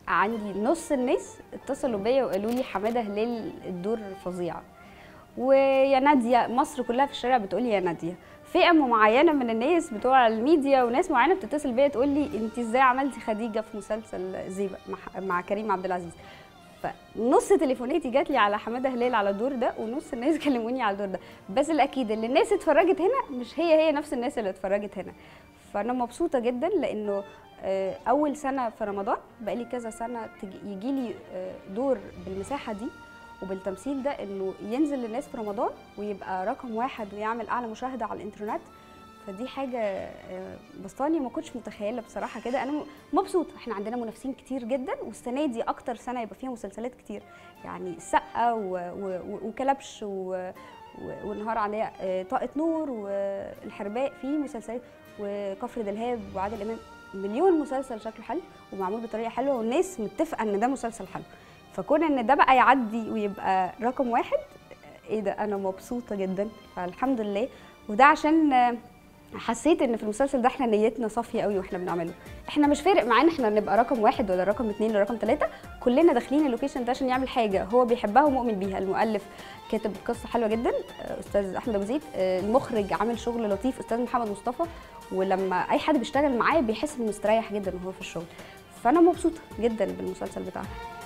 عندي نص الناس اتصلوا بيا وقالوا لي حماده هلال الدور فظيع ويا ناديه مصر كلها في الشارع بتقول لي يا ناديه فئه معينه من الناس بتوع الميديا وناس معينه بتتصل بيا تقول لي انت ازاي عملتي خديجه في مسلسل زيبه مع, مع كريم عبد العزيز فنص تليفوناتي جات لي على حماده هلال على الدور ده ونص الناس كلموني على الدور ده بس الاكيد اللي الناس اتفرجت هنا مش هي هي نفس الناس اللي اتفرجت هنا فانا مبسوطه جدا لانه آه، اول سنه في رمضان بقالي كذا سنه يجي لي دور بالمساحه دي وبالتمثيل ده انه ينزل للناس في رمضان ويبقى رقم واحد ويعمل اعلى مشاهده على الانترنت فدي حاجه آه، بسطاني وما كنتش متخيله بصراحه كده انا م- مبسوطه احنا عندنا منافسين كتير جدا والسنه دي اكتر سنه يبقى فيها مسلسلات كتير يعني السقه و- و- و- وكلبش و- و- والنهار عليها آه، طاقه نور والحرباء في مسلسلات وكفر دلهاب وعادل امام مليون مسلسل شكله حلو ومعمول بطريقه حلوه والناس متفقه ان ده مسلسل حلو فكون ان ده بقى يعدي ويبقى رقم واحد ايه ده انا مبسوطه جدا فالحمد لله وده عشان آه، حسيت ان في المسلسل ده احنا نيتنا صافيه قوي واحنا بنعمله احنا مش فارق معانا احنا نبقى رقم واحد ولا رقم اتنين ولا رقم تلاته كلنا داخلين اللوكيشن ده عشان يعمل حاجه هو بيحبها ومؤمن بيها المؤلف كاتب قصه حلوه جدا آه، استاذ احمد ابو زيد آه، المخرج عامل شغل لطيف استاذ محمد مصطفى ولما اي حد بيشتغل معاه بيحس انه مستريح جدا وهو في الشغل فانا مبسوطه جدا بالمسلسل بتاعنا